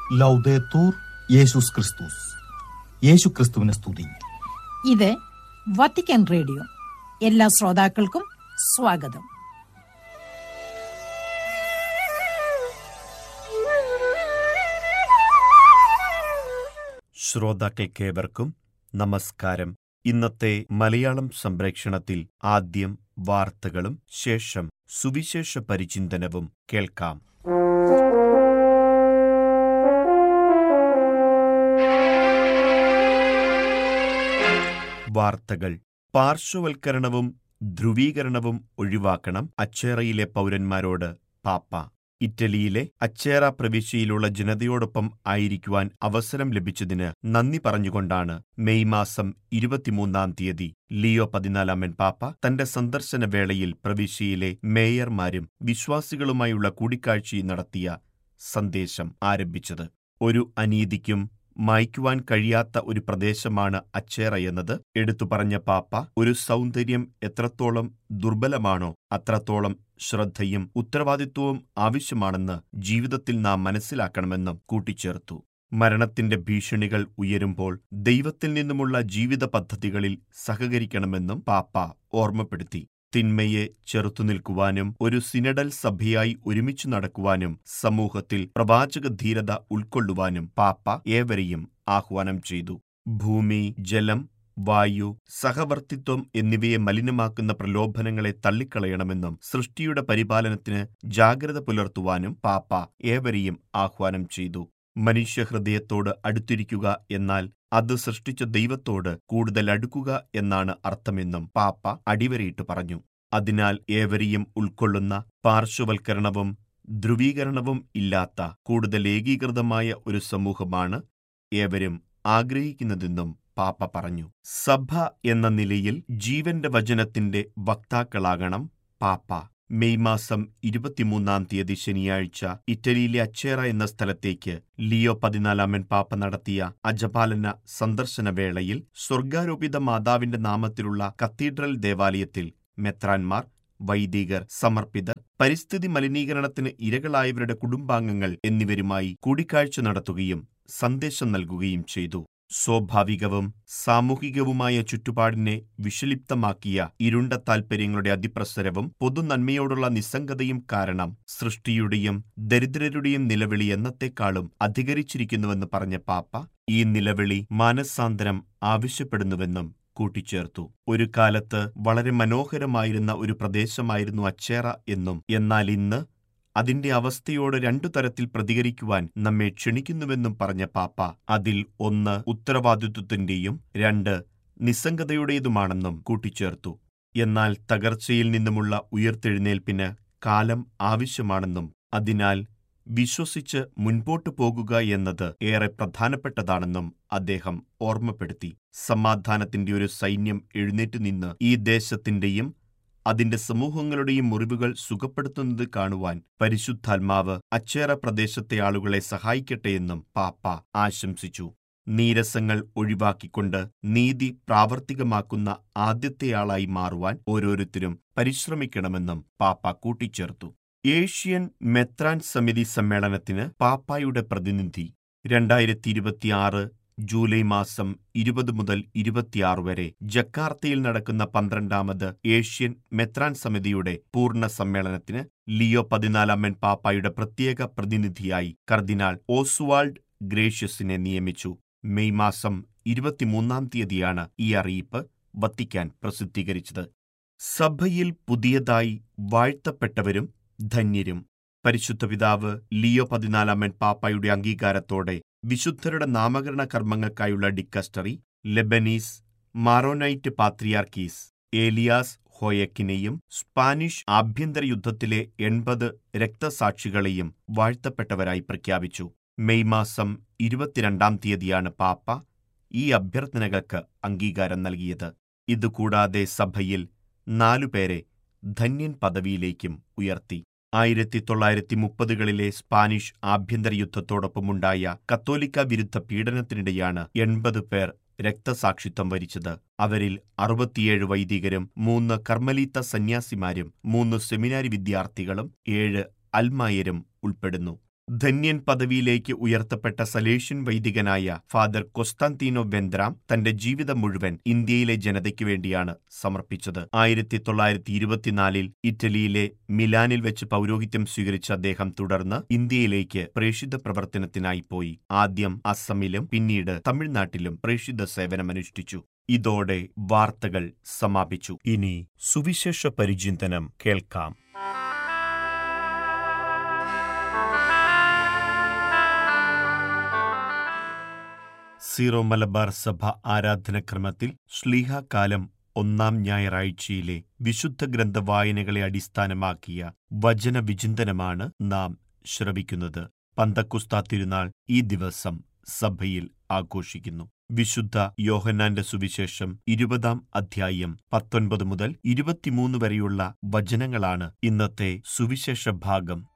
ലൗദേത്തൂർ യേശുസ് ക്രിസ്തുസ് യേശു ക്രിസ്തുവിനെ സ്തുതി ഇത് വത്തിക്കാൻ റേഡിയോ എല്ലാ ശ്രോതാക്കൾക്കും സ്വാഗതം ശ്രോതാക്കൾക്കേവർക്കും നമസ്കാരം ഇന്നത്തെ മലയാളം സംപ്രേക്ഷണത്തിൽ ആദ്യം വാർത്തകളും ശേഷം സുവിശേഷ പരിചിന്തനവും കേൾക്കാം വാർത്തകൾ പാർശ്വവൽക്കരണവും ധ്രുവീകരണവും ഒഴിവാക്കണം അച്ചേറയിലെ പൗരന്മാരോട് പാപ്പ ഇറ്റലിയിലെ അച്ചേറ പ്രവിശ്യയിലുള്ള ജനതയോടൊപ്പം ആയിരിക്കുവാൻ അവസരം ലഭിച്ചതിന് നന്ദി പറഞ്ഞുകൊണ്ടാണ് മെയ് മാസം ഇരുപത്തിമൂന്നാം തീയതി ലിയോ പതിനാലാമൻ പാപ്പ തന്റെ സന്ദർശന വേളയിൽ പ്രവിശ്യയിലെ മേയർമാരും വിശ്വാസികളുമായുള്ള കൂടിക്കാഴ്ചയും നടത്തിയ സന്ദേശം ആരംഭിച്ചത് ഒരു അനീതിക്കും മായ്ക്കുവാൻ കഴിയാത്ത ഒരു പ്രദേശമാണ് അച്ചേറ എന്നത് എടുത്തു പറഞ്ഞ പാപ്പ ഒരു സൗന്ദര്യം എത്രത്തോളം ദുർബലമാണോ അത്രത്തോളം ശ്രദ്ധയും ഉത്തരവാദിത്വവും ആവശ്യമാണെന്ന് ജീവിതത്തിൽ നാം മനസ്സിലാക്കണമെന്നും കൂട്ടിച്ചേർത്തു മരണത്തിന്റെ ഭീഷണികൾ ഉയരുമ്പോൾ ദൈവത്തിൽ നിന്നുമുള്ള ജീവിത പദ്ധതികളിൽ സഹകരിക്കണമെന്നും പാപ്പ ഓർമ്മപ്പെടുത്തി തിന്മയെ ചെറുത്തുനിൽക്കുവാനും ഒരു സിനഡൽ സഭയായി ഒരുമിച്ചു നടക്കുവാനും സമൂഹത്തിൽ പ്രവാചക ധീരത ഉൾക്കൊള്ളുവാനും പാപ്പ ഏവരെയും ആഹ്വാനം ചെയ്തു ഭൂമി ജലം വായു സഹവർത്തിത്വം എന്നിവയെ മലിനമാക്കുന്ന പ്രലോഭനങ്ങളെ തള്ളിക്കളയണമെന്നും സൃഷ്ടിയുടെ പരിപാലനത്തിന് ജാഗ്രത പുലർത്തുവാനും പാപ്പ ഏവരെയും ആഹ്വാനം ചെയ്തു മനുഷ്യഹൃദയത്തോട് അടുത്തിരിക്കുക എന്നാൽ അത് സൃഷ്ടിച്ച ദൈവത്തോട് കൂടുതൽ അടുക്കുക എന്നാണ് അർത്ഥമെന്നും പാപ്പ അടിവരയിട്ട് പറഞ്ഞു അതിനാൽ ഏവരെയും ഉൾക്കൊള്ളുന്ന പാർശ്വവൽക്കരണവും ധ്രുവീകരണവും ഇല്ലാത്ത കൂടുതൽ ഏകീകൃതമായ ഒരു സമൂഹമാണ് ഏവരും ആഗ്രഹിക്കുന്നതെന്നും പാപ്പ പറഞ്ഞു സഭ എന്ന നിലയിൽ ജീവന്റെ വചനത്തിന്റെ വക്താക്കളാകണം പാപ്പ മെയ് മാസം ഇരുപത്തിമൂന്നാം തീയതി ശനിയാഴ്ച ഇറ്റലിയിലെ അച്ചേറ എന്ന സ്ഥലത്തേക്ക് ലിയോ പതിനാലാമൻ പാപ്പ നടത്തിയ അജപാലന സന്ദർശന വേളയിൽ സ്വർഗാരോപിത മാതാവിന്റെ നാമത്തിലുള്ള കത്തീഡ്രൽ ദേവാലയത്തിൽ മെത്രാൻമാർ വൈദികർ സമർപ്പിതർ പരിസ്ഥിതി മലിനീകരണത്തിന് ഇരകളായവരുടെ കുടുംബാംഗങ്ങൾ എന്നിവരുമായി കൂടിക്കാഴ്ച നടത്തുകയും സന്ദേശം നൽകുകയും ചെയ്തു സ്വാഭാവികവും സാമൂഹികവുമായ ചുറ്റുപാടിനെ വിഷലിപ്തമാക്കിയ ഇരുണ്ട താൽപ്പര്യങ്ങളുടെ അതിപ്രസരവും പൊതുനന്മയോടുള്ള നിസ്സംഗതയും കാരണം സൃഷ്ടിയുടെയും ദരിദ്രരുടെയും നിലവിളി എന്നത്തെക്കാളും അധികരിച്ചിരിക്കുന്നുവെന്ന് പറഞ്ഞ പാപ്പ ഈ നിലവിളി മാനസാന്തരം ആവശ്യപ്പെടുന്നുവെന്നും കൂട്ടിച്ചേർത്തു ഒരു കാലത്ത് വളരെ മനോഹരമായിരുന്ന ഒരു പ്രദേശമായിരുന്നു അച്ചേറ എന്നും എന്നാൽ ഇന്ന് അതിന്റെ അവസ്ഥയോട് രണ്ടു തരത്തിൽ പ്രതികരിക്കുവാൻ നമ്മെ ക്ഷണിക്കുന്നുവെന്നും പറഞ്ഞ പാപ്പ അതിൽ ഒന്ന് ഉത്തരവാദിത്വത്തിന്റെയും രണ്ട് നിസ്സംഗതയുടേതുമാണെന്നും കൂട്ടിച്ചേർത്തു എന്നാൽ തകർച്ചയിൽ നിന്നുമുള്ള ഉയർത്തെഴുന്നേൽപ്പിന് കാലം ആവശ്യമാണെന്നും അതിനാൽ വിശ്വസിച്ച് മുൻപോട്ടു പോകുക എന്നത് ഏറെ പ്രധാനപ്പെട്ടതാണെന്നും അദ്ദേഹം ഓർമ്മപ്പെടുത്തി സമാധാനത്തിന്റെ ഒരു സൈന്യം എഴുന്നേറ്റു നിന്ന് ഈ ദേശത്തിന്റെയും അതിന്റെ സമൂഹങ്ങളുടെയും മുറിവുകൾ സുഖപ്പെടുത്തുന്നത് കാണുവാൻ പരിശുദ്ധാത്മാവ് അച്ചേറ പ്രദേശത്തെ ആളുകളെ സഹായിക്കട്ടെയെന്നും പാപ്പ ആശംസിച്ചു നീരസങ്ങൾ ഒഴിവാക്കിക്കൊണ്ട് നീതി പ്രാവർത്തികമാക്കുന്ന ആദ്യത്തെയാളായി മാറുവാൻ ഓരോരുത്തരും പരിശ്രമിക്കണമെന്നും പാപ്പ കൂട്ടിച്ചേർത്തു ഏഷ്യൻ മെത്രാൻ സമിതി സമ്മേളനത്തിന് പാപ്പായുടെ പ്രതിനിധി രണ്ടായിരത്തി ഇരുപത്തിയാറ് ജൂലൈ മാസം ഇരുപത് മുതൽ ഇരുപത്തിയാറ് വരെ ജക്കാർത്തയിൽ നടക്കുന്ന പന്ത്രണ്ടാമത് ഏഷ്യൻ മെത്രാൻ സമിതിയുടെ പൂർണ്ണ സമ്മേളനത്തിന് ലിയോ പതിനാലാമൻ പാപ്പായുടെ പ്രത്യേക പ്രതിനിധിയായി കർദിനാൾ ഓസ്വാൾഡ് ഗ്രേഷ്യസിനെ നിയമിച്ചു മെയ് മാസം ഇരുപത്തിമൂന്നാം തീയതിയാണ് ഈ അറിയിപ്പ് വത്തിക്കാൻ പ്രസിദ്ധീകരിച്ചത് സഭയിൽ പുതിയതായി വാഴ്ത്തപ്പെട്ടവരും ധന്യരും പരിശുദ്ധ പിതാവ് ലിയോ പതിനാലാമൻ പാപ്പായുടെ അംഗീകാരത്തോടെ വിശുദ്ധരുടെ നാമകരണ കർമ്മങ്ങൾക്കായുള്ള ഡിക്കസ്റ്ററി ലെബനീസ് മാറോനൈറ്റ് പാത്രിയാർക്കീസ് ഏലിയാസ് ഹോയക്കിനെയും സ്പാനിഷ് ആഭ്യന്തര യുദ്ധത്തിലെ എൺപത് രക്തസാക്ഷികളെയും വാഴ്ത്തപ്പെട്ടവരായി പ്രഖ്യാപിച്ചു മെയ് മാസം ഇരുപത്തിരണ്ടാം തീയതിയാണ് പാപ്പ ഈ അഭ്യർത്ഥനകൾക്ക് അംഗീകാരം നൽകിയത് ഇതുകൂടാതെ സഭയിൽ നാലുപേരെ ധന്യൻ പദവിയിലേക്കും ഉയർത്തി ആയിരത്തി തൊള്ളായിരത്തി മുപ്പതുകളിലെ സ്പാനിഷ് ആഭ്യന്തര യുദ്ധത്തോടൊപ്പമുണ്ടായ കത്തോലിക്ക വിരുദ്ധ പീഡനത്തിനിടെയാണ് എൺപത് പേർ രക്തസാക്ഷിത്വം വരിച്ചത് അവരിൽ അറുപത്തിയേഴ് വൈദികരും മൂന്ന് കർമ്മലീത്ത സന്യാസിമാരും മൂന്ന് സെമിനാരി വിദ്യാർത്ഥികളും ഏഴ് അൽമായരും ഉൾപ്പെടുന്നു ധന്യൻ പദവിയിലേക്ക് ഉയർത്തപ്പെട്ട സലേഷ്യൻ വൈദികനായ ഫാദർ കൊസ്താന്തീനോ വെന്ദ്രാം തന്റെ ജീവിതം മുഴുവൻ ഇന്ത്യയിലെ ജനതയ്ക്ക് വേണ്ടിയാണ് സമർപ്പിച്ചത് ആയിരത്തി തൊള്ളായിരത്തി ഇരുപത്തിനാലിൽ ഇറ്റലിയിലെ മിലാനിൽ വെച്ച് പൗരോഹിത്യം സ്വീകരിച്ച അദ്ദേഹം തുടർന്ന് ഇന്ത്യയിലേക്ക് പ്രേഷിത പ്രവർത്തനത്തിനായി പോയി ആദ്യം അസമിലും പിന്നീട് തമിഴ്നാട്ടിലും പ്രേഷിത സേവനമനുഷ്ഠിച്ചു ഇതോടെ വാർത്തകൾ സമാപിച്ചു ഇനി സുവിശേഷ പരിചിന്തനം കേൾക്കാം സീറോ മലബാർ സഭ ആരാധനക്രമത്തിൽ ശ്ലീഹാകാലം ഒന്നാം ഞായറാഴ്ചയിലെ വിശുദ്ധ ഗ്രന്ഥ വായനകളെ അടിസ്ഥാനമാക്കിയ വചനവിചിന്തനമാണ് നാം ശ്രവിക്കുന്നത് പന്തക്കുസ്ത തിരുനാൾ ഈ ദിവസം സഭയിൽ ആഘോഷിക്കുന്നു വിശുദ്ധ യോഹന്നാന്റെ സുവിശേഷം ഇരുപതാം അധ്യായം പത്തൊൻപത് മുതൽ ഇരുപത്തിമൂന്ന് വരെയുള്ള വചനങ്ങളാണ് ഇന്നത്തെ സുവിശേഷ ഭാഗം